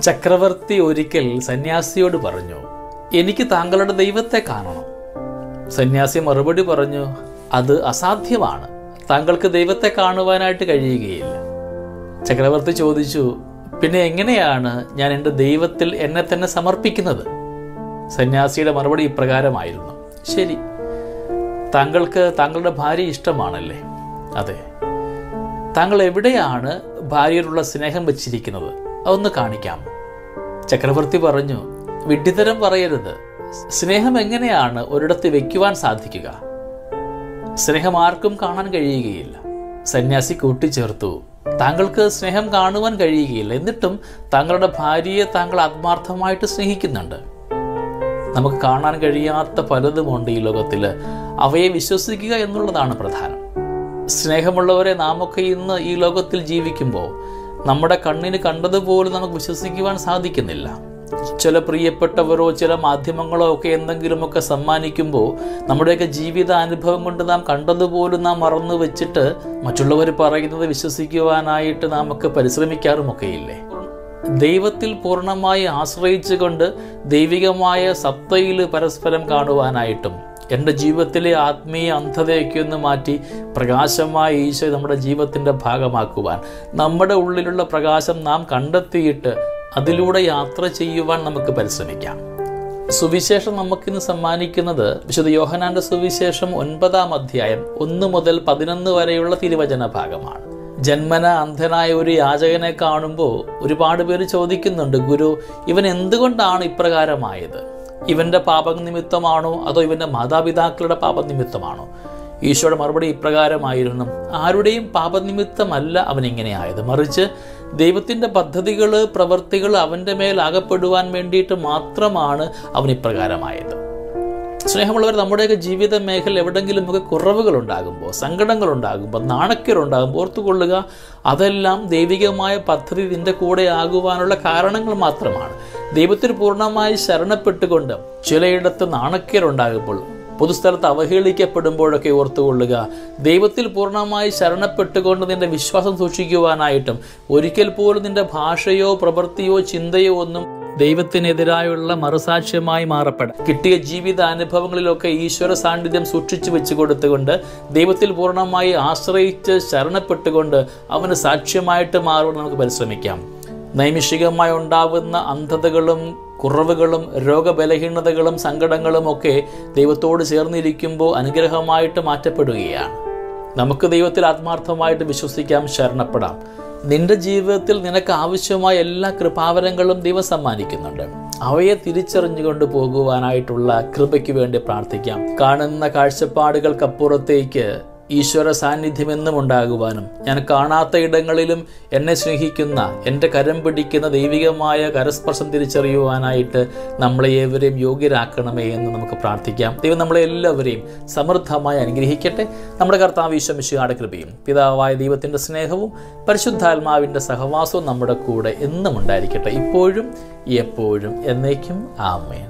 ചക്രവർത്തി ഒരിക്കൽ സന്യാസിയോട് പറഞ്ഞു എനിക്ക് താങ്കളുടെ ദൈവത്തെ കാണണം സന്യാസി മറുപടി പറഞ്ഞു അത് അസാധ്യമാണ് താങ്കൾക്ക് ദൈവത്തെ കാണുവാനായിട്ട് കഴിയുകയില്ല ചക്രവർത്തി ചോദിച്ചു പിന്നെ എങ്ങനെയാണ് ഞാൻ എൻ്റെ ദൈവത്തിൽ എന്നെ തന്നെ സമർപ്പിക്കുന്നത് സന്യാസിയുടെ മറുപടി ഇപ്രകാരമായിരുന്നു ശരി താങ്കൾക്ക് താങ്കളുടെ ഭാര്യ ഇഷ്ടമാണല്ലേ അതെ താങ്കൾ എവിടെയാണ് ഭാര്യയോടുള്ള സ്നേഹം വെച്ചിരിക്കുന്നത് അതൊന്ന് കാണിക്കാം ചക്രവർത്തി പറഞ്ഞു വിഡ്ഢിതരം പറയരുത് സ്നേഹം എങ്ങനെയാണ് ഒരിടത്ത് വെക്കുവാൻ സാധിക്കുക സ്നേഹം ആർക്കും കാണാൻ കഴിയുകയില്ല സന്യാസി കൂട്ടിച്ചേർത്തു താങ്കൾക്ക് സ്നേഹം കാണുവാൻ കഴിയുകയില്ല എന്നിട്ടും താങ്കളുടെ ഭാര്യയെ താങ്കൾ ആത്മാർത്ഥമായിട്ട് സ്നേഹിക്കുന്നുണ്ട് നമുക്ക് കാണാൻ കഴിയാത്ത പലതുമുണ്ട് ഈ ലോകത്തിൽ അവയെ വിശ്വസിക്കുക എന്നുള്ളതാണ് പ്രധാനം സ്നേഹമുള്ളവരെ നാമൊക്കെ ഇന്ന് ഈ ലോകത്തിൽ ജീവിക്കുമ്പോൾ നമ്മുടെ കണ്ണിന് കണ്ടതുപോലും നമുക്ക് വിശ്വസിക്കുവാൻ സാധിക്കുന്നില്ല ചില പ്രിയപ്പെട്ടവരോ ചില മാധ്യമങ്ങളോ ഒക്കെ എന്തെങ്കിലുമൊക്കെ സമ്മാനിക്കുമ്പോൾ നമ്മുടെയൊക്കെ ജീവിത അനുഭവം കൊണ്ട് നാം കണ്ടതുപോലും നാം മറന്നു വെച്ചിട്ട് മറ്റുള്ളവർ പറയുന്നത് വിശ്വസിക്കുവാനായിട്ട് നാം ഒക്കെ പരിശ്രമിക്കാറുമൊക്കെയില്ലേ ദൈവത്തിൽ പൂർണ്ണമായി ആശ്രയിച്ചുകൊണ്ട് ദൈവികമായ സത്തയിൽ പരസ്പരം കാണുവാനായിട്ടും എൻ്റെ ജീവിതത്തിലെ ആത്മീയ അന്ധതയൊക്കെ ഒന്ന് മാറ്റി പ്രകാശമായ ഈശോ നമ്മുടെ ജീവിതത്തിൻ്റെ ഭാഗമാക്കുവാൻ നമ്മുടെ ഉള്ളിലുള്ള പ്രകാശം നാം കണ്ടെത്തിയിട്ട് അതിലൂടെ യാത്ര ചെയ്യുവാൻ നമുക്ക് പരിശ്രമിക്കാം സുവിശേഷം നമുക്കിന്ന് സമ്മാനിക്കുന്നത് വിശുദ്ധ യോഹനാന്റെ സുവിശേഷം ഒൻപതാം അധ്യായം ഒന്ന് മുതൽ പതിനൊന്ന് വരെയുള്ള തിരുവചന ഭാഗമാണ് ജന്മന അന്ധനായ ഒരു യാചകനെ കാണുമ്പോൾ ഒരുപാട് പേര് ചോദിക്കുന്നുണ്ട് ഗുരു ഇവൻ എന്തുകൊണ്ടാണ് ഇപ്രകാരമായത് ഇവന്റെ പാപനിമിത്തമാണോ അതോ ഇവന്റെ മാതാപിതാക്കളുടെ പാപനിമിത്തമാണോ ഈശോയുടെ മറുപടി ഇപ്രകാരമായിരുന്നു ആരുടെയും പാപനിമിത്തമല്ല അവൻ ഇങ്ങനെയായത് മറിച്ച് ദൈവത്തിൻ്റെ പദ്ധതികൾ പ്രവൃത്തികൾ അവൻ്റെ മേൽ അകപ്പെടുവാൻ വേണ്ടിയിട്ട് മാത്രമാണ് അവൻ ഇപ്രകാരമായത് സ്നേഹമുള്ളവർ നമ്മുടെയൊക്കെ ജീവിത മേഖല എവിടെങ്കിലുമൊക്കെ കുറവുകൾ ഉണ്ടാകുമ്പോൾ സങ്കടങ്ങൾ ഉണ്ടാകുമ്പോൾ നാണക്കേടുണ്ടാകുമ്പോൾ ഓർത്തുകൊള്ളുക അതെല്ലാം ദൈവികമായ പദ്ധതി നിന്റെ കൂടെ ആകുവാനുള്ള കാരണങ്ങൾ മാത്രമാണ് ദൈവത്തിൽ പൂർണ്ണമായി ശരണപ്പെട്ടുകൊണ്ട് ചിലയിടത്ത് നാണക്കേടുണ്ടാകുമ്പോൾ പൊതുസ്ഥലത്ത് അവഹേളിക്കപ്പെടുമ്പോഴൊക്കെ ഓർത്തുകൊള്ളുക ദൈവത്തിൽ പൂർണ്ണമായി ശരണപ്പെട്ടുകൊണ്ട് നിന്റെ വിശ്വാസം സൂക്ഷിക്കുവാനായിട്ടും ഒരിക്കൽ പോലും നിന്റെ ഭാഷയോ പ്രവൃത്തിയോ ചിന്തയോ ഒന്നും ദൈവത്തിനെതിരായുള്ള മറുസാക്ഷ്യമായി മാറപ്പെടാം കിട്ടിയ ജീവിത അനുഭവങ്ങളിലൊക്കെ ഈശ്വര സാന്നിധ്യം സൂക്ഷിച്ചു വെച്ച് കൊടുത്തുകൊണ്ട് ദൈവത്തിൽ പൂർണ്ണമായി ആശ്രയിച്ച് ശരണപ്പെട്ടുകൊണ്ട് അവന് സാക്ഷ്യമായിട്ട് മാറുവാൻ നമുക്ക് പരിശ്രമിക്കാം നൈമിഷികമായി ഉണ്ടാവുന്ന അന്ധതകളും കുറവുകളും രോഗബലഹീനതകളും സങ്കടങ്ങളും ഒക്കെ ദൈവത്തോട് ചേർന്നിരിക്കുമ്പോൾ അനുഗ്രഹമായിട്ട് മാറ്റപ്പെടുകയാണ് നമുക്ക് ദൈവത്തിൽ ആത്മാർത്ഥമായിട്ട് വിശ്വസിക്കാം ശരണപ്പെടാം നിന്റെ ജീവിതത്തിൽ നിനക്ക് ആവശ്യമായ എല്ലാ കൃപാവരങ്ങളും ദൈവം സമ്മാനിക്കുന്നുണ്ട് അവയെ തിരിച്ചറിഞ്ഞുകൊണ്ട് പോകുവാനായിട്ടുള്ള കൃപയ്ക്ക് വേണ്ടി പ്രാർത്ഥിക്കാം കാണുന്ന കാഴ്ചപ്പാടുകൾക്കപ്പുറത്തേക്ക് ഈശ്വര സാന്നിധ്യം എന്നും ഉണ്ടാകുവാനും ഞാൻ കാണാത്ത ഇടങ്ങളിലും എന്നെ സ്നേഹിക്കുന്ന എൻ്റെ കരം പിടിക്കുന്ന ദൈവികമായ കരസ്പർശം തിരിച്ചറിയുവാനായിട്ട് നമ്മളെ ഏവരെയും യോഗ്യരാക്കണമേ എന്ന് നമുക്ക് പ്രാർത്ഥിക്കാം ദൈവം നമ്മളെ എല്ലാവരെയും സമൃദ്ധമായി അനുഗ്രഹിക്കട്ടെ നമ്മുടെ കർത്താവ് ഈശ്വമിശിയുടെ കൃപയും പിതാവായ ദൈവത്തിൻ്റെ സ്നേഹവും പരിശുദ്ധാത്മാവിൻ്റെ സഹവാസവും നമ്മുടെ കൂടെ എന്നും ഉണ്ടായിരിക്കട്ടെ ഇപ്പോഴും എപ്പോഴും എന്നേക്കും ആമേൻ